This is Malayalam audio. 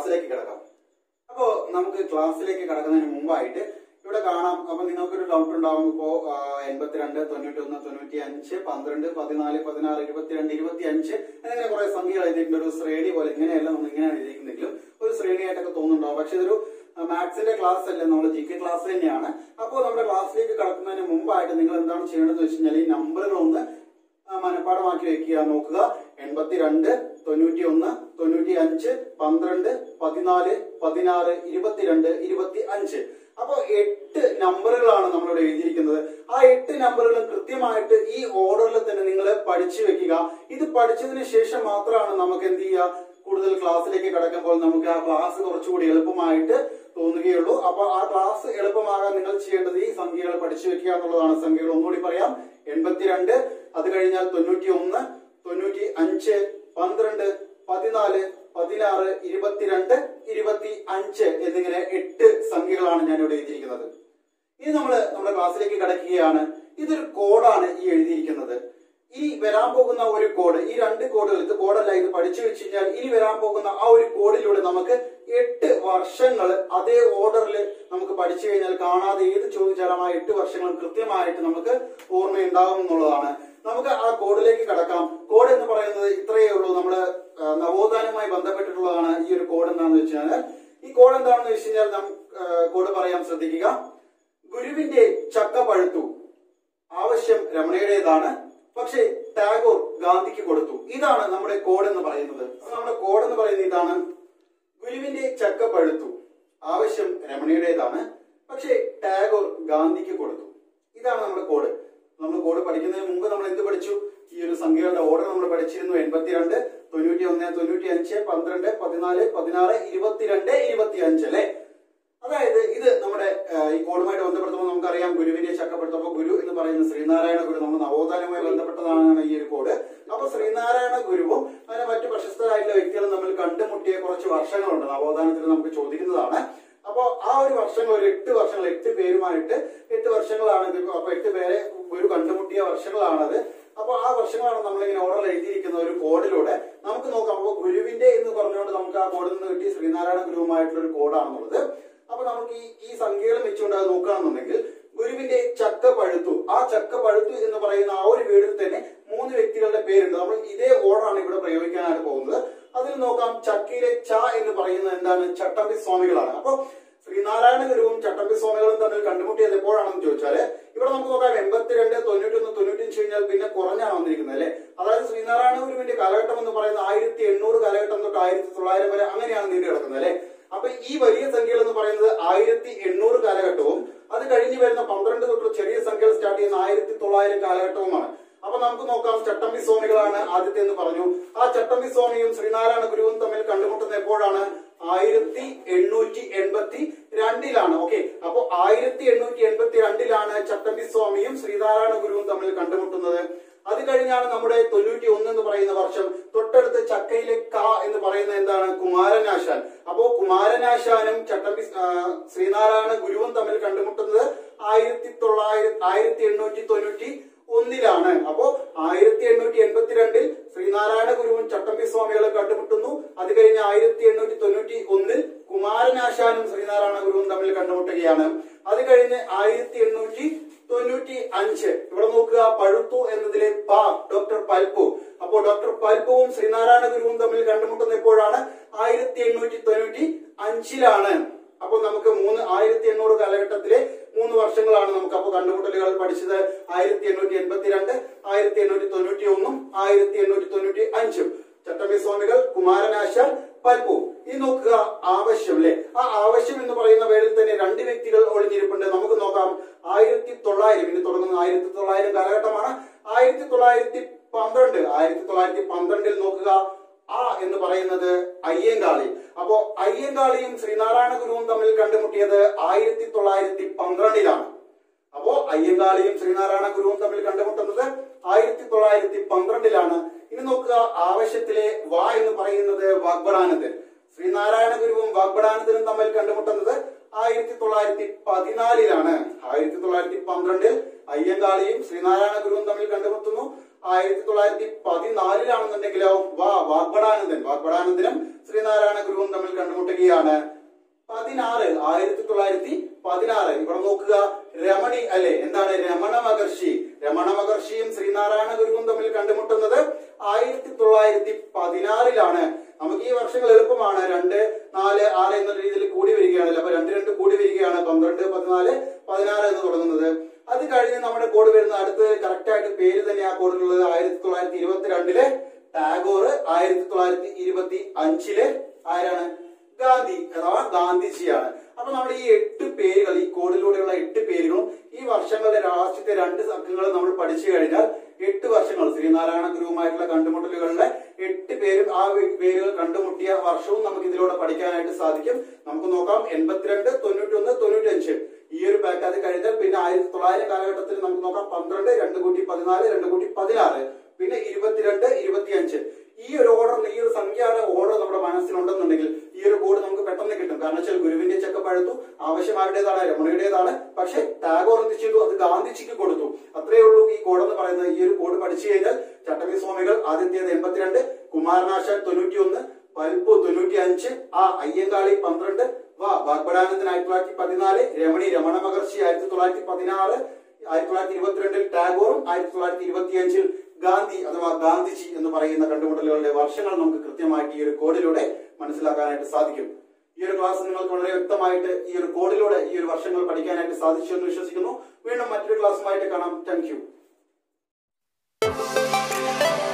ക്ലാസ്സിലേക്ക് കിടക്കാം അപ്പോ നമുക്ക് ക്ലാസ്സിലേക്ക് കടക്കുന്നതിന് മുമ്പായിട്ട് ഇവിടെ കാണാം അപ്പൊ നിങ്ങൾക്കൊരു ഡൗട്ട് ഉണ്ടാവും ഇപ്പോ ആ, എൺപത്തിരണ്ട് തൊണ്ണൂറ്റി ഒന്ന് തൊണ്ണൂറ്റി അഞ്ച് പന്ത്രണ്ട് പതിനാല് പതിനാറ് ഇരുപത്തിരണ്ട് ഇരുപത്തി അഞ്ച് എന്നിങ്ങനെ കുറെ സംഖ്യകൾ എഴുതിയിട്ടുണ്ട് ഒരു ശ്രേണി പോലെ ഇങ്ങനെയല്ല നമ്മൾ ഇങ്ങനെയാണ് എഴുതിയിരിക്കുന്നെങ്കിലും ഒരു ശ്രേണിയായിട്ടൊക്കെ തോന്നുന്നുണ്ടാവും പക്ഷെ ഇതൊരു മാത്സിന്റെ ക്ലാസ് അല്ലേ നമ്മുടെ ജി കെ ക്ലാസ് തന്നെയാണ് അപ്പോൾ നമ്മുടെ ക്ലാസ്സിലേക്ക് കടക്കുന്നതിന് മുമ്പായിട്ട് നിങ്ങൾ എന്താണ് ചെയ്യേണ്ടതെന്ന് വെച്ച് കഴിഞ്ഞാൽ ഈ നമ്പറുകൾ ഒന്ന് ആ, മനഃപ്പാടമാക്കി വെക്കുക നോക്കുക എൺപത്തിരണ്ട് തൊണ്ണൂറ്റി ഒന്ന് തൊണ്ണൂറ്റി അഞ്ച് പന്ത്രണ്ട് പതിനാല് പതിനാറ് ഇരുപത്തിരണ്ട് ഇരുപത്തി അഞ്ച് അപ്പൊ എട്ട് നമ്പറുകളാണ് നമ്മളിവിടെ എഴുതിയിരിക്കുന്നത് ആ എട്ട് നമ്പറുകളും കൃത്യമായിട്ട് ഈ ഓർഡറിൽ തന്നെ നിങ്ങൾ പഠിച്ചു വെക്കുക ഇത് പഠിച്ചതിന് ശേഷം മാത്രമാണ് നമുക്ക് എന്ത് ചെയ്യുക കൂടുതൽ ക്ലാസ്സിലേക്ക് കടക്കുമ്പോൾ നമുക്ക് ആ ക്ലാസ് കുറച്ചുകൂടി എളുപ്പമായിട്ട് തോന്നുകയുള്ളൂ അപ്പൊ ആ ക്ലാസ് എളുപ്പമാകാൻ നിങ്ങൾ ചെയ്യേണ്ടത് ഈ സംഖ്യകൾ പഠിച്ചു വെക്കുക എന്നുള്ളതാണ് സംഖ്യകൾ ഒന്നുകൂടി പറയാം എൺപത്തിരണ്ട് അത് കഴിഞ്ഞാൽ തൊണ്ണൂറ്റി ഒന്ന് തൊണ്ണൂറ്റി അഞ്ച് പന്ത്രണ്ട് പതിനാല് പതിനാറ് ഇരുപത്തിരണ്ട് ഇരുപത്തി അഞ്ച് എന്നിങ്ങനെ എട്ട് സംഖ്യകളാണ് ഞാൻ ഇവിടെ എഴുതിയിരിക്കുന്നത് ഇനി നമ്മൾ നമ്മുടെ ക്ലാസ്സിലേക്ക് കടക്കുകയാണ് ഇതൊരു കോഡാണ് ഈ എഴുതിയിരിക്കുന്നത് ഇനി വരാൻ പോകുന്ന ഒരു കോഡ് ഈ രണ്ട് കോഡുകൾ ഇത് കോഡല്ല ഇത് പഠിച്ചു വെച്ച് കഴിഞ്ഞാൽ ഇനി വരാൻ പോകുന്ന ആ ഒരു കോഡിലൂടെ നമുക്ക് എട്ട് വർഷങ്ങൾ അതേ ഓർഡറിൽ നമുക്ക് പഠിച്ചു കഴിഞ്ഞാൽ കാണാതെ ഏത് ചോദിച്ചാലും ആ എട്ട് വർഷങ്ങളും കൃത്യമായിട്ട് നമുക്ക് ഓർമ്മയുണ്ടാകും എന്നുള്ളതാണ് നമുക്ക് ആ കോഡിലേക്ക് കടക്കാം കോഡ് എന്ന് പറയുന്നത് ഇത്രയേ ഉള്ളൂ നമ്മള് ആ, നവോത്ഥാനവുമായി ബന്ധപ്പെട്ടിട്ടുള്ളതാണ് ഈ ഒരു കോഡ് എന്താണെന്ന് വെച്ചാൽ ഈ കോഡ് എന്താണെന്ന് വെച്ച് കഴിഞ്ഞാൽ നാം കോഡ് പറയാൻ ശ്രദ്ധിക്കുക ഗുരുവിന്റെ ചക്ക പഴുത്തു ആവശ്യം രമണയുടേതാണ് പക്ഷേ ടാഗോർ ഗാന്ധിക്ക് കൊടുത്തു ഇതാണ് നമ്മുടെ കോഡ് എന്ന് പറയുന്നത് അപ്പൊ നമ്മുടെ കോഡ് എന്ന് പറയുന്നത് ഇതാണ് ഗുരുവിന്റെ ചക്ക പഴുത്തു ആവശ്യം രമണിയുടേതാണ് പക്ഷേ ടാഗോർ ഗാന്ധിക്ക് കൊടുത്തു ഇതാണ് നമ്മുടെ കോഡ് നമ്മൾ കോഡ് പഠിക്കുന്നതിന് മുമ്പ് നമ്മൾ എന്ത് പഠിച്ചു ഈ ഒരു സംഖ്യകളുടെ ഓർഡർ നമ്മൾ പഠിച്ചിരുന്നു എൺപത്തിരണ്ട് തൊണ്ണൂറ്റി ഒന്ന് തൊണ്ണൂറ്റി അഞ്ച് പന്ത്രണ്ട് പതിനാല് പതിനാറ് ഇരുപത്തിരണ്ട് ഇരുപത്തി അഞ്ച് അല്ലെ അതായത് ഇത് നമ്മുടെ ആ, ഈ കോഡുമായിട്ട് ബന്ധപ്പെടുത്തുമ്പോൾ നമുക്കറിയാം ഗുരുവിന്റെ ചക്കപ്പെടുത്തും അപ്പൊ ഗുരു എന്ന് പറയുന്ന ശ്രീനാരായണ ഗുരു നമ്മൾ നവോത്ഥാനവുമായി ബന്ധപ്പെട്ടതാണ് ഈ ഒരു കോഡ് അപ്പൊ ശ്രീനാരായണ ഗുരുവും അങ്ങനെ മറ്റു പ്രശസ്തരായിട്ടുള്ള വ്യക്തികളും തമ്മിൽ കണ്ടുമുട്ടിയ കുറച്ച് വർഷങ്ങളുണ്ട് നവോത്ഥാനത്തിൽ നമുക്ക് ചോദിക്കുന്നതാണ് അപ്പൊ ആ ഒരു വർഷങ്ങൾ ഒരു എട്ട് വർഷങ്ങൾ എട്ട് പേരുമായിട്ട് എട്ട് വർഷങ്ങളാണ് ഇത് അപ്പൊ എട്ട് പേരെ ഒരു കണ്ടുമുട്ടിയ വർഷങ്ങളാണത് അപ്പൊ ആ വർഷങ്ങളാണ് നമ്മളിങ്ങനെ ഓർഡർ എഴുതിയിരിക്കുന്ന ഒരു കോഡിലൂടെ നമുക്ക് നോക്കാം അപ്പൊ ഗുരുവിന്റെ എന്ന് പറഞ്ഞുകൊണ്ട് നമുക്ക് ആ കോഡിൽ നിന്ന് കിട്ടി ശ്രീനാരായണ ഗുരുവുമായിട്ടുള്ള ഒരു കോഡാണെന്നുള്ളത് അപ്പൊ നമുക്ക് ഈ ഈ സംഖ്യകൾ വെച്ചുകൊണ്ട് അത് നോക്കുകയാണെന്നുണ്ടെങ്കിൽ ഗുരുവിന്റെ ചക്ക പഴുത്തു ആ ചക്ക പഴുത്തു എന്ന് പറയുന്ന ആ ഒരു വീടിൽ തന്നെ മൂന്ന് വ്യക്തികളുടെ പേരുണ്ട് നമ്മൾ ഇതേ ഓർഡറാണ് ഇവിടെ പ്രയോഗിക്കാനായിട്ട് പോകുന്നത് അതിൽ നോക്കാം ചക്കയിലെ ച എന്ന് പറയുന്നത് എന്താണ് ചട്ടമ്പി സ്വാമികളാണ് അപ്പൊ ശ്രീനാരായണ ഗുരുവും ചട്ടമ്പി സ്വാമികളും തമ്മിൽ കണ്ടുമുട്ടിയത് എപ്പോഴാണെന്ന് ചോദിച്ചാല് ഇവിടെ നമുക്ക് നോക്കാം എൺപത്തിരണ്ട് തൊണ്ണൂറ്റി ഒന്ന് തൊണ്ണൂറ്റഞ്ച് കഴിഞ്ഞാൽ പിന്നെ കുറഞ്ഞാണ് വന്നിരിക്കുന്നത് അല്ലെ അതായത് ശ്രീനാരായണ ഗുരുവിന്റെ കാലഘട്ടം എന്ന് പറയുന്നത് ആയിരത്തി എണ്ണൂറ് കാലഘട്ടം തൊട്ട് ആയിരത്തി തൊള്ളായിരം വരെ അങ്ങനെയാണ് നീണ്ടു കിടക്കുന്നത് അല്ലെ അപ്പൊ ഈ വലിയ സംഖ്യകൾ എന്ന് പറയുന്നത് ആയിരത്തി എണ്ണൂറ് കാലഘട്ടവും അത് കഴിഞ്ഞ് വരുന്ന പന്ത്രണ്ട് തൊട്ട് ചെറിയ സംഖ്യകൾ സ്റ്റാർട്ട് ചെയ്യുന്ന ആയിരത്തി തൊള്ളായിരം കാലഘട്ടവുമാണ് അപ്പൊ നമുക്ക് നോക്കാം ചട്ടമ്പി സ്വാമികളാണ് ആദ്യത്തെ എന്ന് പറഞ്ഞു ആ ചട്ടമ്പി സ്വാമിയും ശ്രീനാരായണ ഗുരുവും തമ്മിൽ കണ്ടുമുട്ടുന്ന എപ്പോഴാണ് ആയിരത്തി എണ്ണൂറ്റി എൺപത്തി രണ്ടിലാണ് ഓക്കെ അപ്പൊ ആയിരത്തി എണ്ണൂറ്റി എൺപത്തി രണ്ടിലാണ് ചട്ടമ്പി സ്വാമിയും ശ്രീനാരായണ ഗുരുവും തമ്മിൽ കണ്ടുമുട്ടുന്നത് അത് കഴിഞ്ഞാണ് നമ്മുടെ തൊണ്ണൂറ്റി ഒന്ന് എന്ന് പറയുന്ന വർഷം തൊട്ടടുത്ത് ചക്കയിലെ ക എന്ന് പറയുന്നത് എന്താണ് കുമാരനാശാൻ അപ്പോ കുമാരനാശാനും ചട്ടമ്പി ആ, ശ്രീനാരായണ ഗുരുവും തമ്മിൽ കണ്ടുമുട്ടുന്നത് ആയിരത്തി തൊള്ളായിരത്തി ആയിരത്തി എണ്ണൂറ്റി തൊണ്ണൂറ്റി ഒന്നിലാണ് അപ്പോ ആയിരത്തി എണ്ണൂറ്റി എൺപത്തിരണ്ടിൽ ശ്രീനാരായണ ഗുരുവും ചട്ടമ്പി സ്വാമികളെ കണ്ടുമുട്ടുന്നു അത് കഴിഞ്ഞ് ആയിരത്തി എണ്ണൂറ്റി തൊണ്ണൂറ്റി ഒന്നിൽ കുമാരനാശാനും ശ്രീനാരായണ ഗുരുവും തമ്മിൽ കണ്ടുമുട്ടുകയാണ് അത് കഴിഞ്ഞ് ആയിരത്തി എണ്ണൂറ്റി തൊണ്ണൂറ്റി അഞ്ച് ഇവിടെ നോക്കുക പഴുത്തു എന്നതിലെ പ ഡോക്ടർ പൽപ്പു അപ്പോ ഡോക്ടർ പൽപ്പുവും ശ്രീനാരായണ ഗുരുവും തമ്മിൽ കണ്ടുമുട്ടുന്ന എപ്പോഴാണ് ആയിരത്തി എണ്ണൂറ്റി തൊണ്ണൂറ്റി അഞ്ചിലാണ് അപ്പോൾ നമുക്ക് മൂന്ന് ആയിരത്തി എണ്ണൂറ് കാലഘട്ടത്തിലെ മൂന്ന് വർഷങ്ങളാണ് നമുക്ക് അപ്പോൾ കണ്ടുമുട്ടലുകൾ പഠിച്ചത് ആയിരത്തി എണ്ണൂറ്റി എൺപത്തിരണ്ട് ആയിരത്തി എണ്ണൂറ്റി തൊണ്ണൂറ്റി ഒന്നും ആയിരത്തി എണ്ണൂറ്റി തൊണ്ണൂറ്റി അഞ്ചും ചട്ടമ്പി സ്വാമികൾ കുമാരനാശാൻ പൽപ്പു ഈ നോക്കുക ആവശ്യം അല്ലെ ആ ആവശ്യം എന്ന് പറയുന്ന വേളിൽ തന്നെ രണ്ട് വ്യക്തികൾ ഒളിഞ്ഞിരിപ്പുണ്ട് നമുക്ക് നോക്കാം ആയിരത്തി തൊള്ളായിരം ഇനി തുടങ്ങുന്ന ആയിരത്തി തൊള്ളായിരം കാലഘട്ടമാണ് ആയിരത്തി തൊള്ളായിരത്തി പന്ത്രണ്ട് ആയിരത്തി തൊള്ളായിരത്തി പന്ത്രണ്ടിൽ നോക്കുക ആ എന്ന് പറയുന്നത് അയ്യങ്കാളി അപ്പോ അയ്യങ്കാളിയും ശ്രീനാരായണ ഗുരുവും തമ്മിൽ കണ്ടുമുട്ടിയത് ആയിരത്തി തൊള്ളായിരത്തി പന്ത്രണ്ടിലാണ് അപ്പോ അയ്യങ്കാളിയും ശ്രീനാരായണ ഗുരുവും തമ്മിൽ കണ്ടുമുട്ടുന്നത് ആയിരത്തി തൊള്ളായിരത്തി പന്ത്രണ്ടിലാണ് ഇനി നോക്കുക ആവശ്യത്തിലെ വാ എന്ന് പറയുന്നത് വാഗ്ബടാനന്ദൻ ശ്രീനാരായണ ഗുരുവും വാഗ്ബടാനന്ദനും തമ്മിൽ കണ്ടുമുട്ടുന്നത് ആയിരത്തി തൊള്ളായിരത്തി പതിനാലിലാണ് ആയിരത്തി തൊള്ളായിരത്തി പന്ത്രണ്ടിൽ അയ്യങ്കാളിയും ശ്രീനാരായണ ഗുരുവും തമ്മിൽ കണ്ടുമുട്ടുന്നു ആയിരത്തി തൊള്ളായിരത്തി പതിനാലിലാണെന്നുണ്ടെങ്കിലോ വാ വാഗ്ബടാനന്ദൻ വാഗ്ബടാനന്ദനും ശ്രീനാരായണ ഗുരുവും തമ്മിൽ കണ്ടുമുട്ടുകയാണ് പതിനാറ് ആയിരത്തി തൊള്ളായിരത്തി പതിനാറ് ഇവിടെ നോക്കുക രമണി അല്ലെ എന്താണ് രമണ മഹർഷി രമണ മഹർഷിയും ശ്രീനാരായണ ഗുരുവും തമ്മിൽ കണ്ടുമുട്ടുന്നത് ആയിരത്തി തൊള്ളായിരത്തി പതിനാറിലാണ് നമുക്ക് ഈ വർഷങ്ങൾ എളുപ്പമാണ് രണ്ട് നാല് ആറ് എന്ന രീതിയിൽ കൂടി വരികയാണല്ലോ അപ്പൊ രണ്ട് രണ്ട് കൂടി വരികയാണ് പന്ത്രണ്ട് പതിനാല് പതിനാറ് എന്ന് തുടങ്ങുന്നത് അത് കഴിഞ്ഞ് നമ്മുടെ കോഡ് വരുന്ന അടുത്ത് കറക്റ്റ് ആയിട്ട് പേര് തന്നെ ആ കോഡിലുള്ളത് ആയിരത്തി തൊള്ളായിരത്തി ഇരുപത്തിരണ്ടിലെ ടാഗോർ ആയിരത്തി തൊള്ളായിരത്തി ഇരുപത്തി അഞ്ചിലെ ആരാണ് ഗാന്ധി അഥവാ ഗാന്ധിജിയാണ് അപ്പൊ നമ്മൾ ഈ എട്ട് പേരുകൾ ഈ കോഡിലൂടെയുള്ള എട്ട് പേരുകളും ഈ വർഷങ്ങളുടെ രാഷ്ട്രീയത്തെ രണ്ട് അക്കങ്ങൾ നമ്മൾ പഠിച്ചു കഴിഞ്ഞാൽ എട്ട് വർഷങ്ങൾ ശ്രീനാരായണ ഗുരുവുമായിട്ടുള്ള കണ്ടുമുട്ടലുകളിലെ എട്ട് പേരും ആ വെ- പേരുകൾ കണ്ടുമുട്ടിയ വർഷവും നമുക്ക് ഇതിലൂടെ പഠിക്കാനായിട്ട് സാധിക്കും നമുക്ക് നോക്കാം എൺപത്തിരണ്ട് തൊണ്ണൂറ്റി ഒന്ന് തൊണ്ണൂറ്റി അഞ്ച് ഈ ഒരു പാക്ക് അത് കഴിഞ്ഞാൽ പിന്നെ ആയിരത്തി തൊള്ളായിരം കാലഘട്ടത്തിൽ നമുക്ക് നോക്കാം പന്ത്രണ്ട് രണ്ട് കൂട്ടി പതിനാല് രണ്ട് കൂട്ടി പതിനാറ് പിന്നെ ഇരുപത്തിരണ്ട് ഇരുപത്തിയഞ്ച് ഈ ഒരു ഓർഡർ ഈ ഒരു സംഖ്യയുടെ ഓർഡർ നമ്മുടെ മനസ്സിലുണ്ടെന്നുണ്ടെങ്കിൽ ഈ ഒരു കോഡ് നമുക്ക് പെട്ടെന്ന് കിട്ടും കാരണം വെച്ചാൽ ഗുരുവിന്റെ ചെക്കപ്പ് എടുത്തു ആവശ്യം ആരുടേതാണ് രമണയുടേതാണ് പക്ഷെ ടാഗോർ എന്ത് ചെയ്തു അത് ഗാന്ധിജിക്ക് കൊടുത്തു അത്രയേ ഉള്ളൂ ഈ കോഡ് എന്ന് പറയുന്നത് ഈ ഒരു കോഡ് പഠിച്ചു കഴിഞ്ഞാൽ ചട്ടമ്പി സ്വാമികൾ ആദ്യത്തേത് എൺപത്തിരണ്ട് കുമാരനാശാൻ തൊണ്ണൂറ്റി ഒന്ന് പൽപ്പു തൊണ്ണൂറ്റി അഞ്ച് ആ അയ്യങ്കാളി പന്ത്രണ്ട് വാ വാഗ്ബടാനന്ദൻ ആയിരത്തി തൊള്ളായിരത്തി പതിനാല് രമണി രമണ മഹർഷി ആയിരത്തി തൊള്ളായിരത്തി പതിനാറ് ആയിരത്തി തൊള്ളായിരത്തി ഇരുപത്തിരണ്ടിൽ ടാഗോറും ആയിരത്തി തൊള്ളായിരത്തി ഇരുപത്തിയഞ്ചിൽ ഗാന്ധി അഥവാ ഗാന്ധിജി എന്ന് പറയുന്ന കണ്ടുമുട്ടലുകളുടെ വർഷങ്ങൾ നമുക്ക് കൃത്യമായിട്ട് ഈ ഒരു കോഡിലൂടെ മനസ്സിലാക്കാനായിട്ട് സാധിക്കും ഈ ഒരു ക്ലാസ് നിങ്ങൾക്ക് വളരെ വ്യക്തമായിട്ട് ഈ ഒരു കോഡിലൂടെ ഈ ഒരു വർഷങ്ങൾ പഠിക്കാനായിട്ട് സാധിച്ചു എന്ന് വിശ്വസിക്കുന്നു വീണ്ടും മറ്റൊരു ക്ലാസ്സുമായിട്ട് കാണാം താങ്ക് യു